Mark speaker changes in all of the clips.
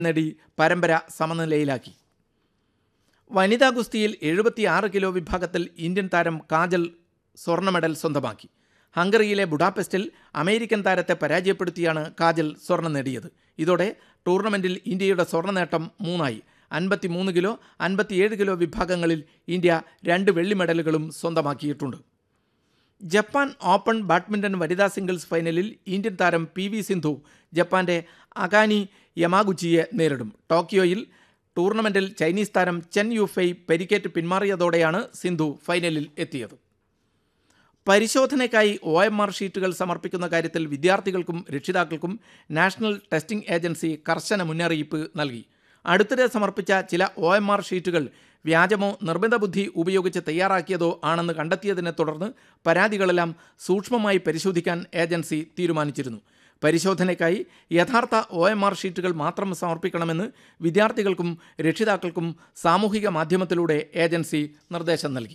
Speaker 1: നേടി പരമ്പര സമനിലയിലാക്കി വനിതാ ഗുസ്തിയിൽ എഴുപത്തിയാറ് കിലോ വിഭാഗത്തിൽ ഇന്ത്യൻ താരം കാജൽ സ്വർണ്ണ മെഡൽ സ്വന്തമാക്കി ഹംഗറിയിലെ ബുഡാപെസ്റ്റിൽ അമേരിക്കൻ താരത്തെ പരാജയപ്പെടുത്തിയാണ് കാജൽ സ്വർണം നേടിയത് ഇതോടെ ടൂർണമെന്റിൽ ഇന്ത്യയുടെ സ്വർണ്ണ നേട്ടം മൂന്നായി അൻപത്തിമൂന്ന് കിലോ അൻപത്തിയേഴ് കിലോ വിഭാഗങ്ങളിൽ ഇന്ത്യ രണ്ട് വെള്ളി മെഡലുകളും സ്വന്തമാക്കിയിട്ടുണ്ട് ജപ്പാൻ ഓപ്പൺ ബാഡ്മിൻ്റൺ വനിതാ സിംഗിൾസ് ഫൈനലിൽ ഇന്ത്യൻ താരം പി വി സിന്ധു ജപ്പാന്റെ അകാനി യമാഗുച്ചിയെ നേരിടും ടോക്കിയോയിൽ ടൂർണമെന്റിൽ ചൈനീസ് താരം ചെൻ യുഫൈ പരിക്കേറ്റ് പിന്മാറിയതോടെയാണ് സിന്ധു ഫൈനലിൽ എത്തിയത് പരിശോധനയ്ക്കായി ഒ എം ആർ ഷീറ്റുകൾ സമർപ്പിക്കുന്ന കാര്യത്തിൽ വിദ്യാർത്ഥികൾക്കും രക്ഷിതാക്കൾക്കും നാഷണൽ ടെസ്റ്റിംഗ് ഏജൻസി കർശന മുന്നറിയിപ്പ് നൽകി അടുത്തിടെ സമർപ്പിച്ച ചില ഒ എം ആർ ഷീറ്റുകൾ വ്യാജമോ നിർമ്മിത ബുദ്ധി ഉപയോഗിച്ച് തയ്യാറാക്കിയതോ ആണെന്ന് കണ്ടെത്തിയതിനെ തുടർന്ന് പരാതികളെല്ലാം സൂക്ഷ്മമായി പരിശോധിക്കാൻ ഏജൻസി തീരുമാനിച്ചിരുന്നു പരിശോധനയ്ക്കായി യഥാർത്ഥ ഒ എം ആർ ഷീറ്റുകൾ മാത്രം സമർപ്പിക്കണമെന്ന് വിദ്യാർത്ഥികൾക്കും രക്ഷിതാക്കൾക്കും സാമൂഹിക മാധ്യമത്തിലൂടെ ഏജൻസി നിർദ്ദേശം നൽകി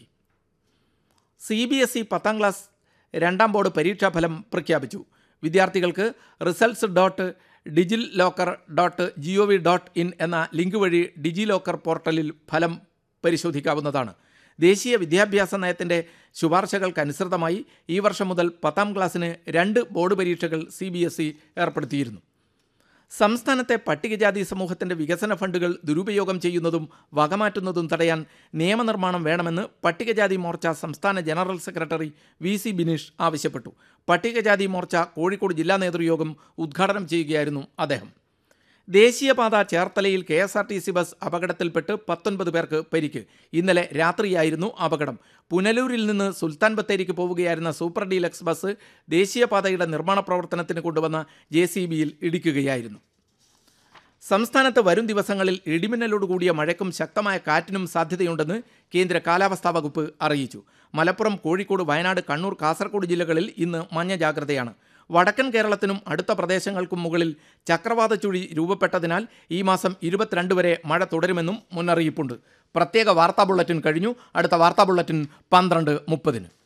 Speaker 1: സി ബി എസ് ഇ പത്താം ക്ലാസ് രണ്ടാം ബോർഡ് പരീക്ഷാഫലം പ്രഖ്യാപിച്ചു വിദ്യാർത്ഥികൾക്ക് results dot digilocker dot G O V dot in എന്ന ലിങ്ക് വഴി ഡിജി ലോക്കർ പോർട്ടലിൽ ഫലം പരിശോധിക്കാവുന്നതാണ് ദേശീയ വിദ്യാഭ്യാസ നയത്തിൻ്റെ ശുപാർശകൾക്കനുസൃതമായി ഈ വർഷം മുതൽ പത്താം ക്ലാസ്സിന് രണ്ട് ബോർഡ് പരീക്ഷകൾ സി ബി എസ് ഇ ഏർപ്പെടുത്തിയിരുന്നു സംസ്ഥാനത്തെ പട്ടികജാതി സമൂഹത്തിന്റെ വികസന ഫണ്ടുകൾ ദുരുപയോഗം ചെയ്യുന്നതും വകമാറ്റുന്നതും തടയാൻ നിയമനിർമ്മാണം വേണമെന്ന് പട്ടികജാതി മോർച്ച സംസ്ഥാന general secretary V C Bineesh ആവശ്യപ്പെട്ടു പട്ടികജാതി മോർച്ച കോഴിക്കോട് ജില്ലാ നേതൃയോഗം ഉദ്ഘാടനം ചെയ്യുകയായിരുന്നു അദ്ദേഹം ദേശീയപാത ചേർത്തലയിൽ K S R T C bus അപകടത്തിൽപ്പെട്ട് പത്തൊൻപത് പേർക്ക് പരിക്ക് ഇന്നലെ രാത്രിയായിരുന്നു അപകടം പുനലൂരിൽ നിന്ന് സുൽത്താൻ ബത്തേരിക്ക് പോവുകയായിരുന്ന സൂപ്പർ ഡീലക്സ് ബസ് ദേശീയപാതയുടെ നിർമ്മാണ പ്രവർത്തനത്തിന് കൊണ്ടുവന്ന ജെ സി ബിയിൽ ഇടിക്കുകയായിരുന്നു സംസ്ഥാനത്ത് വരും ദിവസങ്ങളിൽ ഇടിമിന്നലോടുകൂടിയ മഴയ്ക്കും ശക്തമായ കാറ്റിനും സാധ്യതയുണ്ടെന്ന് കേന്ദ്ര കാലാവസ്ഥാ വകുപ്പ് അറിയിച്ചു മലപ്പുറം കോഴിക്കോട് വയനാട് കണ്ണൂർ കാസർഗോഡ് ജില്ലകളിൽ ഇന്ന് മഞ്ഞ ജാഗ്രതയാണ് വടക്കൻ കേരളത്തിനും അടുത്ത പ്രദേശങ്ങൾക്കും മുകളിൽ ചക്രവാത ചുഴി രൂപപ്പെട്ടതിനാൽ ഈ മാസം ഇരുപത്തിരണ്ട് വരെ മഴ തുടരുമെന്നും മുന്നറിയിപ്പുണ്ട് പ്രത്യേക വാർത്താ ബുള്ളറ്റിൻ കഴിഞ്ഞു അടുത്ത വാർത്താ ബുള്ളറ്റിൻ പന്ത്രണ്ട് മുപ്പതിന്